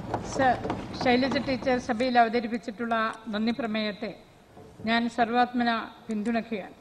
Sir Shailaja teacher സഭയിൽ അവതരിപ്പിച്ചിട്ടുള്ള നന്ദി പ്രമേയത്തെ ഞാൻ സർവാത്മന പിന്തുണയ്ക്കുകയാണ്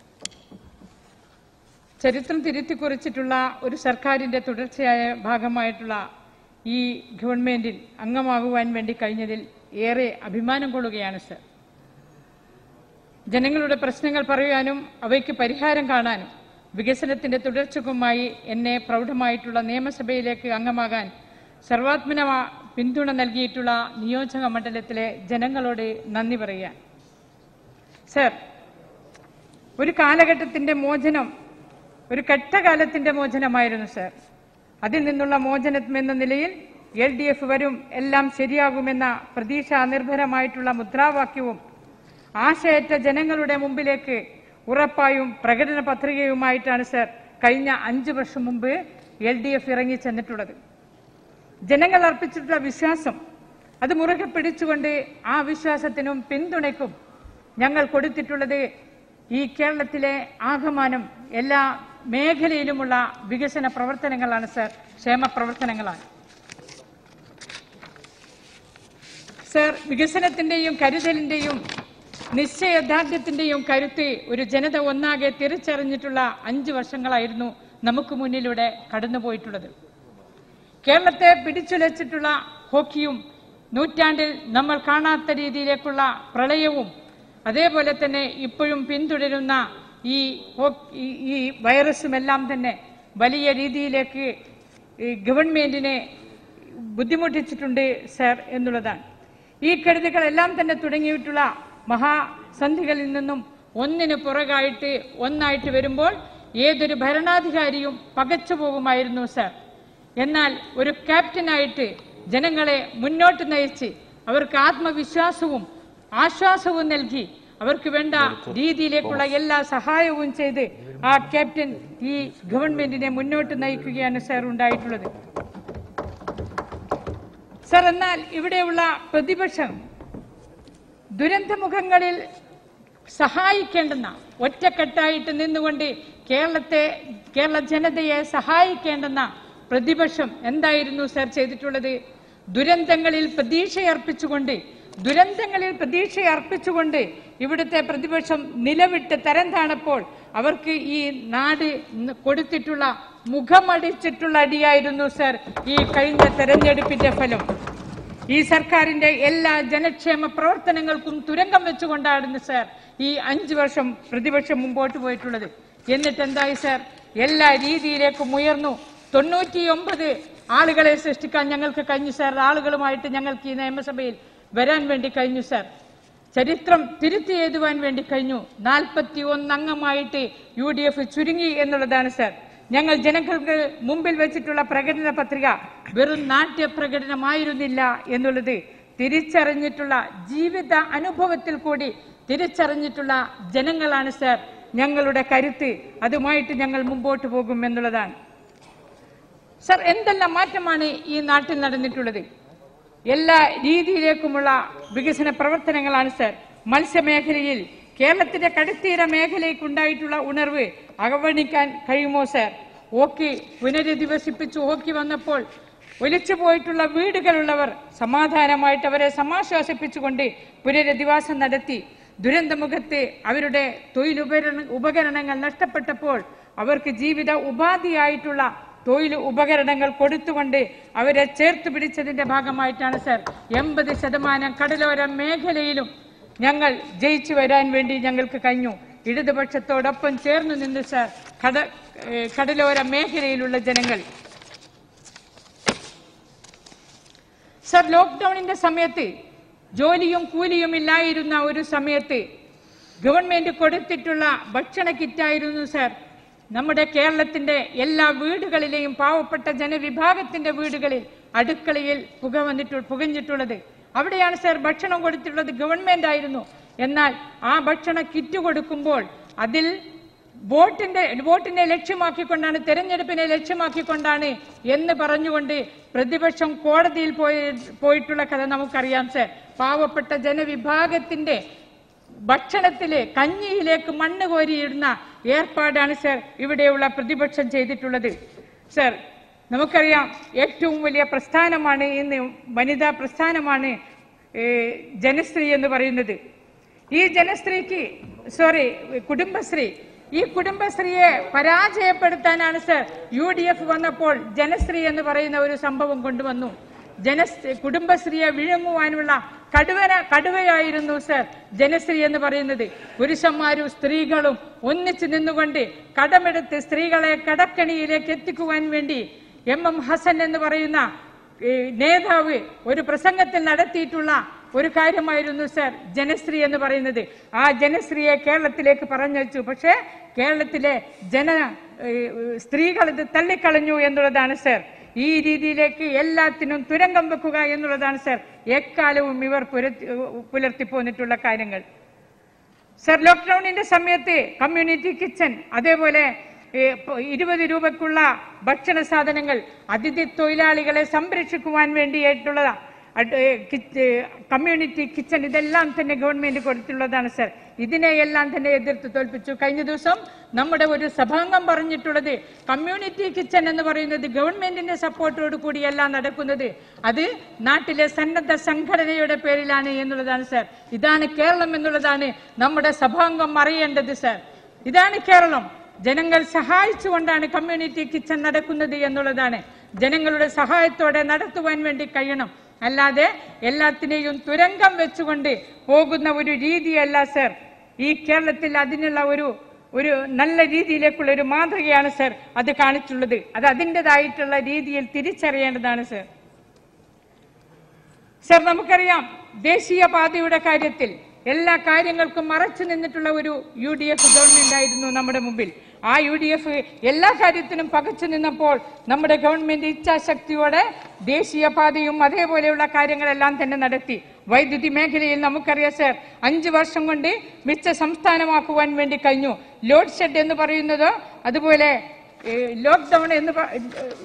ചരിത്രം തിരുത്തി കുറിച്ചിട്ടുള്ള ഒരു സർക്കാരിന്റെ തുടർച്ചയായ ഭാഗമായിട്ടുള്ള ഈ ഗവൺമെന്റിൽ അംഗമാകുവാൻ വേണ്ടി കഴിഞ്ഞതിൽ ഏറെ അഭിമാനം കൊള്ളുകയാണ് സർ ജനങ്ങളുടെ പ്രശ്നങ്ങൾ പറയാനും അവയ്ക്ക് പരിഹാരം കാണാനും വികസനത്തിന്റെ തുടർച്ചക്കുമായി എന്നെ പ്രൗഢമായിട്ടുള്ള നിയമസഭയിലേക്ക് അംഗമാകാൻ സർവാത്മന പിന്തുണ നൽകിയിട്ടുള്ള നിയോജക മണ്ഡലത്തിലെ ജനങ്ങളോട് നന്ദി പറയാൻ സർ ഒരു കാലഘട്ടത്തിന്റെ മോചനം ഒരു കെട്ടകാലത്തിന്റെ മോചനമായിരുന്നു സർ അതിൽ നിന്നുള്ള മോചനം എന്ന നിലയിൽ എൽ ഡി എഫ് വരും എല്ലാം ശരിയാകുമെന്ന പ്രതീക്ഷ നിർഭരമായിട്ടുള്ള മുദ്രാവാക്യവും ആശയറ്റ ജനങ്ങളുടെ മുമ്പിലേക്ക് ഉറപ്പായും പ്രകടന പത്രികയുമായിട്ടാണ് സർ കഴിഞ്ഞ അഞ്ചു വർഷം മുമ്പ് എൽ ഡി എഫ് ഇറങ്ങി ചെന്നിട്ടുള്ളത് ജനങ്ങൾ അർപ്പിച്ചിട്ടുള്ള വിശ്വാസം അത് മുറുകെ പിടിച്ചുകൊണ്ട് ആ വിശ്വാസത്തിനും പിന്തുണയ്ക്കും ഞങ്ങൾ കൊടുത്തിട്ടുള്ളത് ഈ കേരളത്തിലെ ആകമാനം എല്ലാ മേഖലയിലുമുള്ള വികസന പ്രവർത്തനങ്ങളാണ് സർ ക്ഷേമ പ്രവർത്തനങ്ങളാണ് സർ വികസനത്തിന്റെയും കരുതലിന്റെയും നിശ്ചയദാർഢ്യത്തിന്റെയും കരുത്ത് ഒരു ജനത ഒന്നാകെ തിരിച്ചറിഞ്ഞിട്ടുള്ള അഞ്ചു വർഷങ്ങളായിരുന്നു നമുക്ക് മുന്നിലൂടെ കടന്നുപോയിട്ടുള്ളത് കേരളത്തെ പിടിച്ചുലച്ചിട്ടുള്ള ഹോക്കിയും നൂറ്റാണ്ടിൽ നമ്മൾ കാണാത്ത രീതിയിലേക്കുള്ള പ്രളയവും അതേപോലെ തന്നെ ഇപ്പോഴും പിന്തുടരുന്ന ഈ ഹോ- ഈ- ഈ വൈറസുമെല്ലാം തന്നെ വലിയ രീതിയിലേക്ക് ഈ ഗവൺമെന്റിനെ ബുദ്ധിമുട്ടിച്ചിട്ടുണ്ട് സർ എന്നുള്ളതാണ് ഈ കെടുതികളെല്ലാം തന്നെ തുടങ്ങിയിട്ടുള്ള മഹാസന്ധികളിൽ നിന്നും ഒന്നിന് പുറകായിട്ട് ഒന്നായിട്ട് വരുമ്പോൾ ഏതൊരു ഭരണാധികാരിയും പകച്ചു പോകുമായിരുന്നു സർ എന്നാൽ ഒരു ക്യാപ്റ്റനായിട്ട് ജനങ്ങളെ മുന്നോട്ട് നയിച്ച് അവർക്ക് ആത്മവിശ്വാസവും ആശ്വാസവും നൽകി അവർക്ക് വേണ്ട രീതിയിലേക്കുള്ള എല്ലാ സഹായവും ചെയ്ത് ആ ക്യാപ്റ്റൻ ഈ ഗവൺമെന്റിനെ മുന്നോട്ട് നയിക്കുകയാണ് സർ ഉണ്ടായിട്ടുള്ളത് സർ എന്നാൽ ഇവിടെയുള്ള പ്രതിപക്ഷം ദുരന്തമുഖങ്ങളിൽ സഹായിക്കേണ്ടുന്ന ഒറ്റക്കെട്ടായിട്ട് നിന്നുകൊണ്ട് കേരളത്തെ കേരള ജനതയെ സഹായിക്കേണ്ടുന്ന പ്രതിപക്ഷം എന്തായിരുന്നു സർ ചെയ്തിട്ടുള്ളത് ദുരന്തങ്ങളിൽ പ്രതീക്ഷയർപ്പിച്ചുകൊണ്ട് ദുരന്തങ്ങളിൽ പ്രതീക്ഷയർപ്പിച്ചുകൊണ്ട് ഇവിടുത്തെ പ്രതിപക്ഷം നിലവിട്ട് തരം താണപ്പോൾ അവർക്ക് ഈ നാട് ന- കൊടുത്തിട്ടുള്ള മുഖമടിച്ചിട്ടുള്ള അടിയായിരുന്നു സർ ഈ കഴിഞ്ഞ തെരഞ്ഞെടുപ്പിന്റെ ഫലം ഈ സർക്കാരിന്റെ എല്ലാ ജനക്ഷേമ പ്രവർത്തനങ്ങൾക്കും തുരങ്കം വെച്ചുകൊണ്ടാണ് സർ ഈ അഞ്ചു വർഷം പ്രതിപക്ഷം മുമ്പോട്ട് പോയിട്ടുള്ളത് എന്നിട്ട് എന്തായി സർ എല്ലാ രീതിയിലേക്കും ഉയർന്നു തൊണ്ണൂറ്റിയൊമ്പത് ആളുകളെ സൃഷ്ടിക്കാൻ ഞങ്ങൾക്ക് കഴിഞ്ഞു സർ ആളുകളുമായിട്ട് ഞങ്ങൾക്ക് ഈ നിയമസഭയിൽ വരാൻ വേണ്ടി കഴിഞ്ഞു സർ ചരിത്രം തിരുത്തി എഴുതുവാൻ വേണ്ടി കഴിഞ്ഞു നാൽപ്പത്തി ഒന്ന് അംഗമായിട്ട് യു ഡി എഫ് ചുരുങ്ങി എന്നുള്ളതാണ് സർ ഞങ്ങൾ ജനങ്ങൾക്ക് മുമ്പിൽ വെച്ചിട്ടുള്ള പ്രകടന പത്രിക വെറും നാട്യ പ്രകടനമായിരുന്നില്ല എന്നുള്ളത് തിരിച്ചറിഞ്ഞിട്ടുള്ള ജീവിത അനുഭവത്തിൽ കൂടി തിരിച്ചറിഞ്ഞിട്ടുള്ള ജനങ്ങളാണ് സർ ഞങ്ങളുടെ കരുത്ത് അതുമായിട്ട് ഞങ്ങൾ മുമ്പോട്ട് പോകും എന്നുള്ളതാണ് സർ എന്തെല്ലാം മാറ്റമാണ് ഈ നാട്ടിൽ നടന്നിട്ടുള്ളത് എല്ലാ രീതിയിലേക്കുമുള്ള വികസന പ്രവർത്തനങ്ങളാണ് സർ മത്സ്യമേഖലയിൽ കേരളത്തിന്റെ കടുത്തീര മേഖലയ്ക്കുണ്ടായിട്ടുള്ള ഉണർവ് അവഗണിക്കാൻ കഴിയുമോ സർ ഓക്കി പുനരധിവസിപ്പിച്ചു ഓക്കി വന്നപ്പോൾ ഒലിച്ചു പോയിട്ടുള്ള വീടുകളുള്ളവർ സമാധാനമായിട്ട് അവരെ സമാശ്വാസിപ്പിച്ചുകൊണ്ട് പുനരധിവാസം നടത്തി ദുരന്തമുഖത്ത് അവരുടെ തൊഴിലുപകരണ ഉപകരണങ്ങൾ നഷ്ടപ്പെട്ടപ്പോൾ അവർക്ക് ജീവിത ഉപാധിയായിട്ടുള്ള തൊഴിൽ ഉപകരണങ്ങൾ കൊടുത്തുകൊണ്ട് അവരെ ചേർത്ത് പിടിച്ചതിന്റെ ഭാഗമായിട്ടാണ് സർ എൺപത് ശതമാനം കടലോര മേഖലയിലും ഞങ്ങൾ ജയിച്ചു വരാൻ വേണ്ടി ഞങ്ങൾക്ക് കഴിഞ്ഞു ഇടതുപക്ഷത്തോടൊപ്പം ചേർന്ന് നിന്ന് സർ കട ഏഹ് കടലോര മേഖലയിലുള്ള ജനങ്ങൾ സർ ലോക്ക്ഡൌണിന്റെ സമയത്ത് ജോലിയും കൂലിയും ഇല്ലായിരുന്ന ഒരു സമയത്ത് ഗവൺമെന്റ് കൊടുത്തിട്ടുള്ള ഭക്ഷണ കിറ്റായിരുന്നു സർ നമ്മുടെ കേരളത്തിന്റെ എല്ലാ വീടുകളിലെയും പാവപ്പെട്ട ജനവിഭാഗത്തിന്റെ വീടുകളിൽ അടുക്കളയിൽ പുക വന്നിട്ട് പുകഞ്ഞിട്ടുള്ളത് അവിടെയാണ് സർ ഭക്ഷണം കൊടുത്തിട്ടുള്ളത് ഗവൺമെന്റ് ആയിരുന്നു എന്നാൽ ആ ഭക്ഷണ കിറ്റ് കൊടുക്കുമ്പോൾ അതിൽ വോട്ടിന്റെ വോട്ടിനെ ലക്ഷ്യമാക്കിക്കൊണ്ടാണ് തെരഞ്ഞെടുപ്പിനെ ലക്ഷ്യമാക്കിക്കൊണ്ടാണ് എന്ന് പറഞ്ഞുകൊണ്ട് പ്രതിപക്ഷം കോടതിയിൽ പോയി പോയിട്ടുള്ള കഥ നമുക്കറിയാം സർ പാവപ്പെട്ട ജനവിഭാഗത്തിന്റെ ഭക്ഷണത്തിലെ കഞ്ഞിയിലേക്ക് മണ്ണ് കോരിയിടുന്ന ഏർപ്പാടാണ് സർ ഇവിടെയുള്ള പ്രതിപക്ഷം ചെയ്തിട്ടുള്ളത് സർ നമുക്കറിയാം ഏറ്റവും വലിയ പ്രസ്ഥാനമാണ് ഇന്ന് വനിതാ പ്രസ്ഥാനമാണ് ഏ, ജനശ്രീ എന്ന് പറയുന്നത് ഈ ജനശ്രീക്ക് സോറി കുടുംബശ്രീ ഈ കുടുംബശ്രീയെ പരാജയപ്പെടുത്താനാണ് സർ യു ഡി എഫ് വന്നപ്പോൾ ജനശ്രീ എന്ന് പറയുന്ന ഒരു സംഭവം കൊണ്ടുവന്നു ജന കുടുംബശ്രീയെ വിഴുങ്ങുവാനുള്ള കടുവന കടുവയായിരുന്നു സർ ജനശ്രീ എന്ന് പറയുന്നത് പുരുഷന്മാരും സ്ത്രീകളും ഒന്നിച്ചു നിന്നുകൊണ്ട് കടമെടുത്ത് സ്ത്രീകളെ കടക്കണിയിലേക്ക് എത്തിക്കുവാൻ വേണ്ടി എം എം ഹസൻ എന്ന് പറയുന്ന ഈ നേതാവ് ഒരു പ്രസംഗത്തിൽ നടത്തിയിട്ടുള്ള ഒരു കാര്യമായിരുന്നു സർ ജനശ്രീ എന്ന് പറയുന്നത് ആ ജനശ്രീയെ കേരളത്തിലേക്ക് പറഞ്ഞയച്ചു പക്ഷേ കേരളത്തിലെ ജന ഏഹ്, സ്ത്രീകൾ ഇത് തള്ളിക്കളഞ്ഞു എന്നുള്ളതാണ് സർ ഈ രീതിയിലേക്ക് എല്ലാത്തിനും തുരങ്കം വെക്കുക എന്നുള്ളതാണ് സർ എക്കാലവും ഇവർ പുലർത്തി പുലർത്തി പോന്നിട്ടുള്ള കാര്യങ്ങൾ സർ ലോക്ക്ഡൌണിന്റെ സമയത്ത് കമ്മ്യൂണിറ്റി കിച്ചൺ അതേപോലെ ഏ, പ- ഇരുപത് രൂപക്കുള്ള ഭക്ഷണ സാധനങ്ങൾ അതിഥി തൊഴിലാളികളെ സംരക്ഷിക്കുവാൻ വേണ്ടിയിട്ടുള്ള അഡ്- ഏ, കിച്ച്- ഏ, കമ്മ്യൂണിറ്റി കിച്ചൺ ഇതെല്ലാം തന്നെ ഗവൺമെന്റ് കൊടുത്തുള്ളതാണ് സർ ഇതിനെയെല്ലാം തന്നെ എതിർത്ത് തോൽപ്പിച്ചു കഴിഞ്ഞ ദിവസം നമ്മുടെ ഒരു സഭാംഗം പറഞ്ഞിട്ടുള്ളത് കമ്മ്യൂണിറ്റി കിച്ചൺ എന്ന് പറയുന്നത് ഗവൺമെന്റിന്റെ സപ്പോർട്ടോട് കൂടിയല്ല നടക്കുന്നത് അത് നാട്ടിലെ സന്നദ്ധ സംഘടനയുടെ പേരിലാണ് എന്നുള്ളതാണ് സർ ഇതാണ് കേരളം എന്നുള്ളതാണ് നമ്മുടെ സഭാംഗം അറിയേണ്ടത് സർ ഇതാണ് കേരളം ജനങ്ങൾ സഹായിച്ചുകൊണ്ടാണ് കമ്മ്യൂണിറ്റി കിച്ചൺ നടക്കുന്നത് എന്നുള്ളതാണ് ജനങ്ങളുടെ സഹായത്തോടെ നടത്തുവാൻ വേണ്ടി കഴിയണം അല്ലാതെ എല്ലാത്തിനെയും തുരങ്കം വെച്ചുകൊണ്ട് പോകുന്ന ഒരു രീതിയല്ല സർ ഈ കേരളത്തിൽ അതിനുള്ള ഒരു ഒരു നല്ല രീതിയിലേക്കുള്ള ഒരു മാതൃകയാണ് സർ അത് കാണിച്ചുള്ളത് അത് അതിൻ്റെതായിട്ടുള്ള രീതിയിൽ തിരിച്ചറിയേണ്ടതാണ് സർ സർ നമുക്കറിയാം ദേശീയപാതയുടെ കാര്യത്തിൽ എല്ലാ കാര്യങ്ങൾക്കും മറച്ചു നിന്നിട്ടുള്ള ഒരു യു ഡി എഫ് ഗവൺമെന്റ് ആയിരുന്നു നമ്മുടെ മുമ്പിൽ ആ യു ഡി എഫ് എല്ലാ കാര്യത്തിനും പകച്ചു നിന്നപ്പോൾ നമ്മുടെ ഗവൺമെന്റ് ഇച്ഛാശക്തിയോടെ ദേശീയപാതയും അതേപോലെയുള്ള കാര്യങ്ങളെല്ലാം തന്നെ നടത്തി വൈദ്യുതി മേഖലയിൽ നമുക്കറിയാം സർ അഞ്ചു വർഷം കൊണ്ട് മിച്ച സംസ്ഥാനമാക്കുവാൻ വേണ്ടി കഴിഞ്ഞു ലോഡ് ഷെഡ് എന്ന് പറയുന്നത് അതുപോലെ ലോക്ക്ഡൌൺ എന്ന് പ-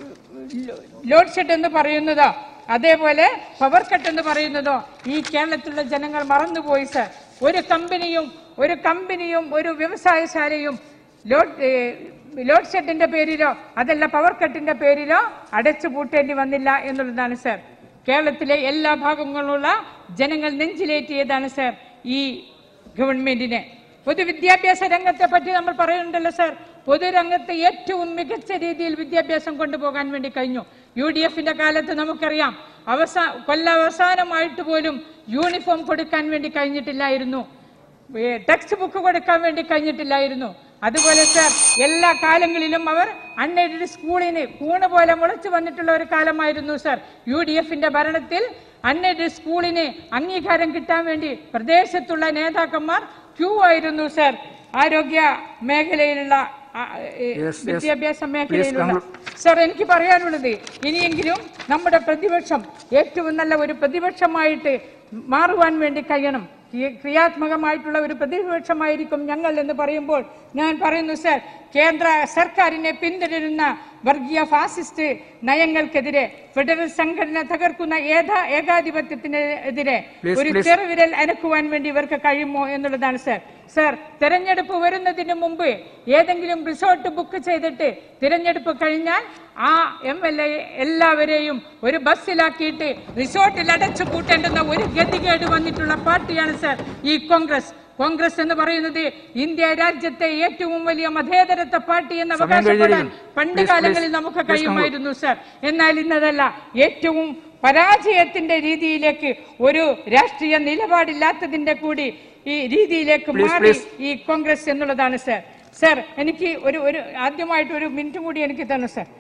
ലോഡ് ഷെഡ് എന്ന് പറയുന്നതോ അതേപോലെ പവർ കട്ട് എന്ന് പറയുന്നതോ ഈ കേരളത്തിലുള്ള ജനങ്ങൾ മറന്നുപോയി സർ ഒരു കമ്പനിയും ഒരു കമ്പനിയും ഒരു വ്യവസായശാലയും ലോഡ് ഏ, ലോഡ് ഷെഡിന്റെ പേരിലോ അതല്ല പവർ കട്ടിന്റെ പേരിലോ അടച്ചു പൂട്ടേണ്ടി വന്നില്ല എന്നുള്ളതാണ് സർ കേരളത്തിലെ എല്ലാ ഭാഗങ്ങളുള്ള ജനങ്ങൾ നെഞ്ചിലേറ്റിയതാണ് സർ ഈ ഗവൺമെന്റിനെ പൊതുവിദ്യാഭ്യാസ രംഗത്തെ പറ്റി നമ്മൾ പറയുന്നുണ്ടല്ലോ സർ പൊതുരംഗത്ത് ഏറ്റവും മികച്ച രീതിയിൽ വിദ്യാഭ്യാസം കൊണ്ടുപോകാൻ വേണ്ടി കഴിഞ്ഞു യു ഡി എഫിന്റെ കാലത്ത് നമുക്കറിയാം അവസാ കൊല്ലാവസാനമായിട്ട് പോലും യൂണിഫോം കൊടുക്കാൻ വേണ്ടി കഴിഞ്ഞിട്ടില്ലായിരുന്നു ടെക്സ്റ്റ് ബുക്ക് കൊടുക്കാൻ വേണ്ടി കഴിഞ്ഞിട്ടില്ലായിരുന്നു അതുപോലെ സർ എല്ലാ കാലങ്ങളിലും അവർ അൺഎയ്ഡഡ് സ്കൂളിന് കൂണ് പോലെ മുളച്ചു വന്നിട്ടുള്ള ഒരു കാലമായിരുന്നു സർ യു ഡി എഫിന്റെ ഭരണത്തിൽ അൺഎയ്ഡഡ് സ്കൂളിന് അംഗീകാരം കിട്ടാൻ വേണ്ടി പ്രദേശത്തുള്ള നേതാക്കന്മാർ ക്യൂ ആയിരുന്നു സർ ആരോഗ്യ മേഖലയിലുള്ള ആ, ഏ, Yes, yes. വിദ്യാഭ്യാസ Please മേഖലയിലുള്ള conclude. സർ എനിക്ക് പറയാനുള്ളത് ഇനിയെങ്കിലും നമ്മുടെ പ്രതിപക്ഷം ഏറ്റവും നല്ല ഒരു പ്രതിപക്ഷമായിട്ട് മാറുവാൻ വേണ്ടി കഴിയണം ക്രിയ- ക്രിയാത്മകമായിട്ടുള്ള ഒരു പ്രതിപക്ഷമായിരിക്കും ഞങ്ങൾ എന്ന് പറയുമ്പോൾ ഞാൻ പറയുന്നു സർ കേന്ദ്ര സർക്കാരിനെ പിന്തുടരുന്ന വർഗീയ ഫാസിസ്റ്റ് നയങ്ങൾക്കെതിരെ ഫെഡറൽ സംഘടന തകർക്കുന്ന ഏതാ ഏകാധിപത്യത്തിനെതിരെ Please, ഒരു please. ചെറുവിരൽ അനക്കുവാൻ വേണ്ടി ഇവർക്ക് കഴിയുമോ എന്നുള്ളതാണ് സർ സർ തെരഞ്ഞെടുപ്പ് വരുന്നതിന് മുമ്പ് ഏതെങ്കിലും റിസോർട്ട് ബുക്ക് ചെയ്തിട്ട് തിരഞ്ഞെടുപ്പ് കഴിഞ്ഞാൽ ആ എം എൽ എ എല്ലാവരെയും ഒരു ബസ്സിലാക്കിയിട്ട് റിസോർട്ടിൽ അടച്ചു പൂട്ടേണ്ടുന്ന ഒരു ഗതികേട് വന്നിട്ടുള്ള പാർട്ടിയാണ് സർ ഈ കോൺഗ്രസ് കോൺഗ്രസ് എന്ന് പറയുന്നത് ഇന്ത്യ രാജ്യത്തെ ഏറ്റവും വലിയ മതേതരത്വ പാർട്ടി എന്ന് സമയം അവകാശപ്പെടാൻ കഴിഞ്ഞിരിക്കുന്നു. പണ്ട് Please, കാലങ്ങളിൽ please. നമുക്ക് Please കഴിയുമായിരുന്നു സർ എന്നാൽ ഇന്നതല്ല ഏറ്റവും പരാജയത്തിന്റെ രീതിയിലേക്ക് ഒരു രാഷ്ട്രീയ നിലപാടില്ലാത്തതിന്റെ കൂടി ഈ രീതിയിലേക്ക് Please, മാറി please. ഈ കോൺഗ്രസ് എന്നുള്ളതാണ് സർ സർ എനിക്ക് ഒരു ഒരു ആദ്യമായിട്ട് ഒരു മിനിറ്റ് കൂടി എനിക്ക് തന്നു സർ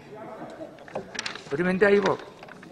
ഒരു മിനിറ്റ് ആയി പോ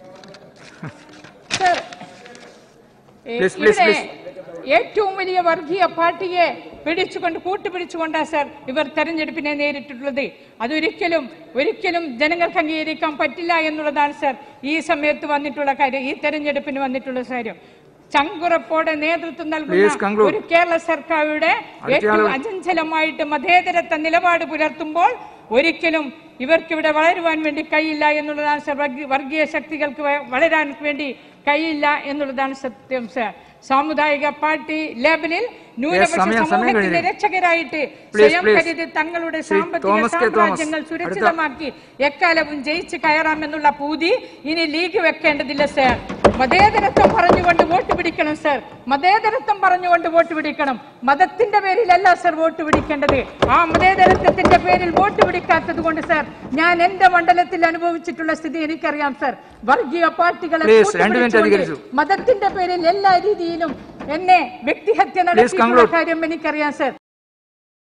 സർ ഏ, Please, please, ഇവിടെ please. ഏറ്റവും വലിയ വർഗീയ പാർട്ടിയെ പിടിച്ചുകൊണ്ട് കൂട്ടുപിടിച്ചുകൊണ്ടാ സർ ഇവർ തെരഞ്ഞെടുപ്പിനെ നേരിട്ടിട്ടുള്ളത് അതൊരിക്കലും ഒരിക്കലും ജനങ്ങൾക്ക് അംഗീകരിക്കാൻ പറ്റില്ല എന്നുള്ളതാണ് സർ ഈ സമയത്ത് വന്നിട്ടുള്ള കാര്യം ഈ തെരഞ്ഞെടുപ്പിന് വന്നിട്ടുള്ള കാര്യം ചങ്കുറപ്പോടെ നേതൃത്വം Please നൽകുന്ന conclude. ഒരു കേരള സർക്കാരുടെ അടുത്ത ഏറ്റവും ആള്. അചഞ്ചലമായിട്ട് മതേതരത്വ നിലപാട് പുലർത്തുമ്പോൾ ഒരിക്കലും ഇവർക്കിവിടെ വളരുവാൻ വേണ്ടി കഴിയില്ല എന്നുള്ളതാണ് സർ വർഗീ- വർഗീയ ശക്തികൾക്ക് വ- വളരാൻ വേണ്ടി കഴിയില്ല എന്നുള്ളതാണ് സത്യം സർ സാമുദായിക പാർട്ടി ലേബലിൽ ന്യൂനപക്ഷ സമയം- സമയം സമൂഹത്തിന്റെ കഴിഞ്ഞു. രക്ഷകരായിട്ട് Please, സ്വയം please. കരുതി തങ്ങളുടെ ശ്രീ സാമ്പത്തിക തോമസ് കെ തോമസ്. സാമ്രാജ്യങ്ങൾ അടുത്ത- സുരക്ഷിതമാക്കി എക്കാലവും ജയിച്ച് കയറാമെന്നുള്ള പൂതി ഇനി ലീഗ് വെക്കേണ്ടതില്ല സർ മതേതരത്വം പറഞ്ഞുകൊണ്ട് വോട്ട് പിടിക്കണം സർ മതേതരത്വം പറഞ്ഞുകൊണ്ട് വോട്ട് പിടിക്കണം മതത്തിന്റെ പേരിലല്ല സർ വോട്ട് പിടിക്കേണ്ടത് ആ മതേതരത്വത്തിന്റെ പേരിൽ വോട്ട് പിടിക്കാത്തത് കൊണ്ട് സർ ഞാൻ എന്റെ മണ്ഡലത്തിൽ അനുഭവിച്ചിട്ടുള്ള സ്ഥിതി എനിക്കറിയാം സർ വർഗീയ പാർട്ടികളെ Please, രണ്ട് മിനിറ്റ് കൂട്ടുപിടിച്ചുകൊണ്ട് അധികരിച്ചു. മതത്തിന്റെ പേരിൽ എല്ലാ രീതിയിലും എന്നെ വ്യക്തിഹത്യ നടത്തിയിട്ടുള്ള conclude. കാര്യം എനിക്കറിയാം സർ